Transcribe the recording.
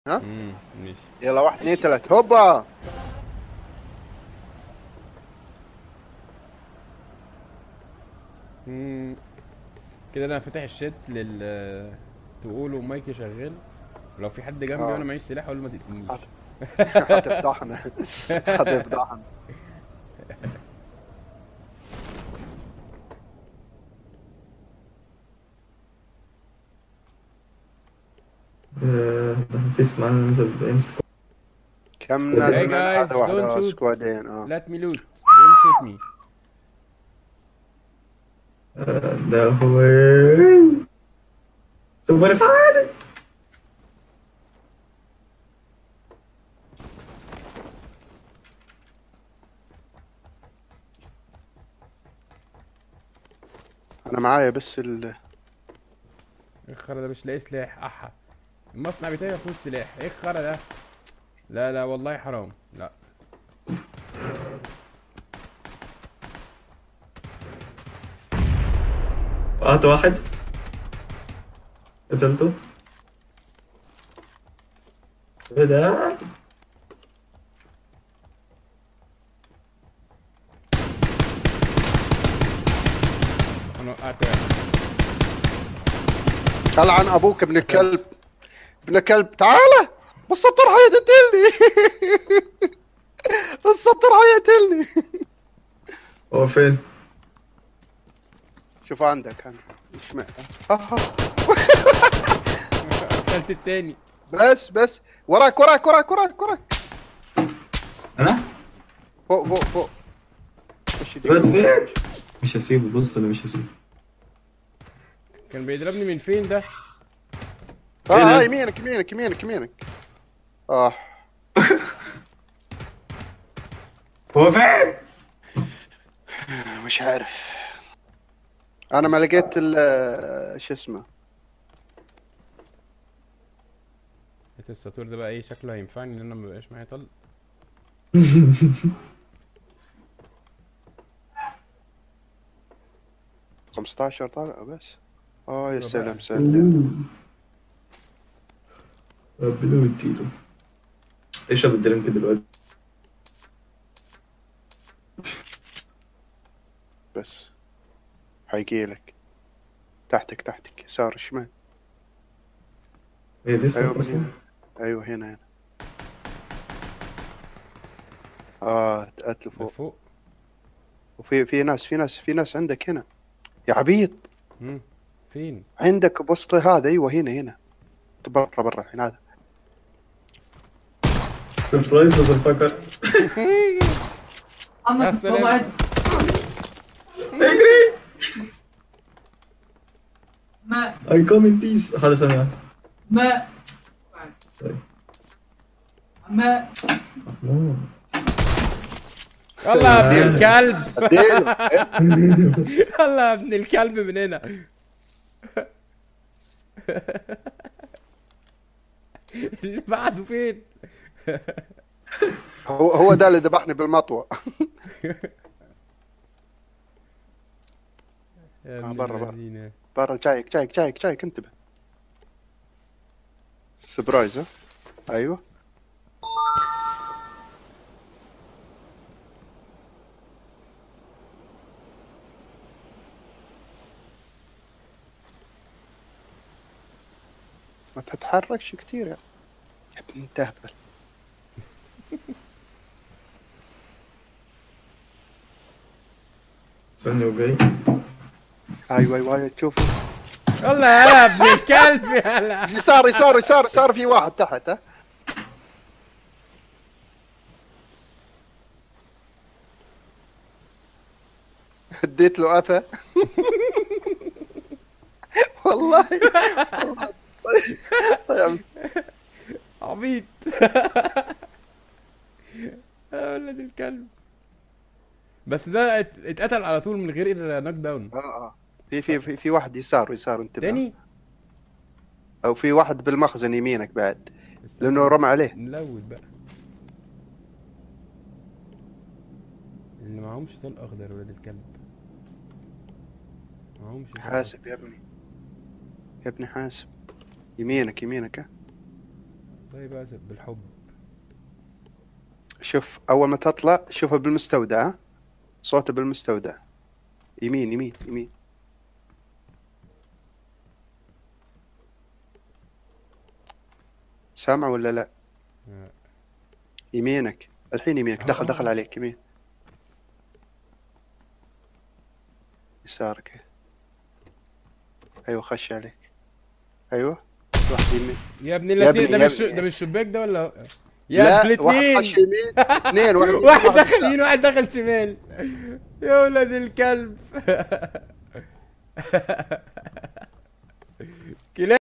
ها امم ماشي يلا واحد اثنين ثلاث هوبا مم. كده انا فاتح الشات لل تقولوا مايكي شغال لو في حد جنبي آه. وانا معيش سلاح اقول له ما تقتلنيش حاضر. هتفضحنا هتفضحنا آه، في اسمع ننزل بامسك كم Hey نازل guys, هذا واحد don't آه، shoot. سكوادين اه let me loot don't shoot me ده هو سوبر فعال انا معايا بس ال ايه الخرا ده مش لاقي سلاح احا المصنع بتاعي ما فيهوش سلاح ايه الخرا ده لا لا والله حرام لا وقعت واحد قتلته ايه ده؟ انا وقعت واحد طلع عن ابوك ابن الكلب ابن الكلب تعال السطر حيقتلني السطر حيقتلني هو فين؟ شوف عندك انا ايش مع- آه، آه. قتلت التاني بس بس وراك وراك وراك وراك وراك انا؟ فوق فوق فوق خش دي. الواد فين؟ مش هسيبه بص انا مش هسيبه كان بيضربني من فين ده اه إيه ده؟ آه، يمينك يمينك يمينك يمينك اه هو فين؟ مش عارف انا ما لقيت ال شو اسمه لقيت الساتور ده بقى ايه شكله هينفعني ان انا ما بقاش معايا طلق خمسة طالع بس اه يا طبعا. سلام سلام ربنا يديله اشرب الدرينك دلوقتي بس حيجي لك تحتك تحتك يسار شمال هي دي اسمها ايوه من أصلاً؟ هنا ايوه هنا هنا اه تقتلوا ده فوق فوق وفي في ناس في ناس في ناس عندك هنا يا عبيط مم. فين عندك بوسط هذا ايوه هنا هنا برا برا الحين هذا سربرايز بس الفكر يا محمد سلام. والله عادي اجري ما اي كوم ان بيس هذا ثانية ما طيب. ما محمود يلا يا ابن الكلب اديله إيه؟ يلا يا ابن الكلب من هنا اللي بعده فين هو هو ده اللي ذبحني بالمطوه يا آه، ابن برا، برا. الذين. برا جايك جايك جايك جايك انتبه سبرايز ها ايوه ما تتحركش كثير يا يا ابني انت اهبل ثانية وجاي ايوه ايوه تشوف يلا يا ابن الكلب يلا يسار يسار يسار يسار في واحد تحت ها اديت له قفا والله والله طيب عبيط يا ولد الكلب بس ده ات- اتقتل على طول من غير نوك داون اه اه في في في, في واحد يسار يسار انتبه تاني او في واحد بالمخزن يمينك بعد لانه رمى عليه نلود بقى اللي معهمش طلق اخضر ولاد الكلب معهمش طلق حاسب يا ابني يا ابني حاسب يمينك يمينك ها والله بقى بالحب شوف اول ما تطلع شوفه بالمستودع ها؟ صوته بالمستودع يمين يمين يمين سامع ولا لا لا. يمينك الحين يمينك دخل دخل عليك يمين يسارك ايوه خش عليك ايوه واحد يمين يا ابن يا اللذين ابني- ده يا مش ابني. ده مش الشباك ده ولا يا لا ابن واحد الاثنين خش يمين اثنين واحد يمين، واحد دخل يسار. يمين واحد دخل شمال يا ولد الكلب كلاب